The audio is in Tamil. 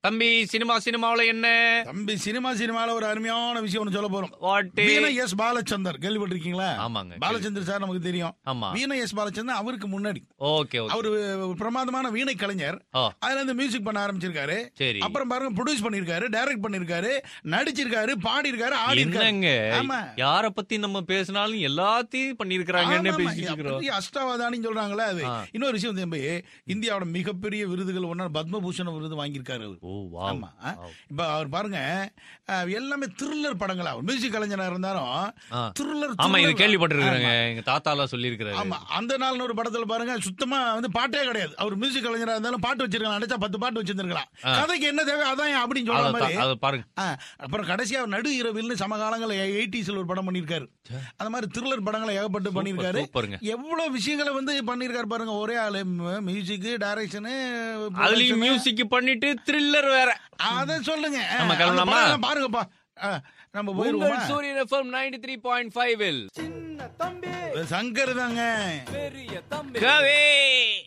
தம்பி சினிமா சினிமாவுல என்ன தம்பி சினிமா சினிமால ஒரு அருமையான விஷயம் ஒண்ணு சொல்ல போறோம் வாட்டு வீணை எஸ் பாலச்சந்தர் கேள்விப்பட்டிருக்கீங்களா ஆமாங்க பாலச்சந்தர் சார் நமக்கு தெரியும் ஆமா வீணை எஸ் பாலச்சந்தர் அவருக்கு முன்னாடி ஓகே ஓகே அவரு ஒரு பிரமாதமான வீணை கலைஞர் ஓ அதுல இருந்து மியூசிக் பண்ண ஆரம்பிச்சிருக்காரு சரி அப்புறம் பாருங்க ப்ரொடியூஸ் பண்ணிருக்காரு டைரக்ட் பண்ணிருக்காரு நடிச்சிருக்காரு பாடி இருக்காரு ஆடி என்னங்க ஆமா யார பத்தி நம்ம பேசினாலும் எல்லாத்தையும் பண்ணிருக்கிறாங்கன்னு ஆமா, பேசிட்டு ஆமா. இருக்கிறோம் பெரிய அஷ்டாவதானின்னு சொல்றாங்களே அது ஆ. இன்னொரு விஷயம் தம்பி இந்தியாவோட மிகப்பெரிய விருதுகள் ஒன்னா பத்மபூஷன் விருது வாங்கியிருக்காரு அவரு ஓ வா ஆமா இப்ப அவர் பாருங்க அஹ், எல்லாமே த்ரில்லர் படங்களா அவர் மியூசிக் கலைஞனா இருந்தாலும் த்ரில்லர் ஆமா இது கேள்விப்பட்டிருக்காங்க எங்க தாத்தா எல்லாம் சொல்லியிருக்கிறாரு ஆமா அந்த நாள்னு ஒரு படத்துல பாருங்க சுத்தமா வந்து பாட்டே கிடையாது அவர் மியூசிக் கலைஞரா இருந்தாலும் பாட்டு வச்சிருக்கலாம் நினைச்சா பத்து பாட்டு வச்சிருந்திருக்கலாம் கதைக்கு என்ன தேவை அதான் ஏன் அப்படின்னு சொல்ற அத மாதிரி அத பாருங்க ஆ, அப்புறம் கடைசியா அவர் நடு இரவில்னு சமகாலங்கள் எயிட்டிஸ்ல ஒரு படம் பண்ணிருக்காரு அந்த மாதிரி த்ரில்லர் படங்களை ஏகப்பட்டு பண்ணிருக்காரு சூப்பருங்க எவ்வளவு விஷயங்களை வந்து பண்ணிருக்காரு பாருங்க ஒரே ஆளு மியூசிக் டைரக்ஷனு அதுலயும் மியூசிக் பண்ணிட்டு த்ரில்லர் வேற அத சொல்லுங்க நம்ம அந்த கிளம்பலாமா? படம்லாம் பாருங்கப்பா ஆ, நம்ம போயிருவோமா உங்கள் Suryan FM ninety three point five சின்ன தம்பி சங்கர் தாங்க பெரிய தம்பி கவே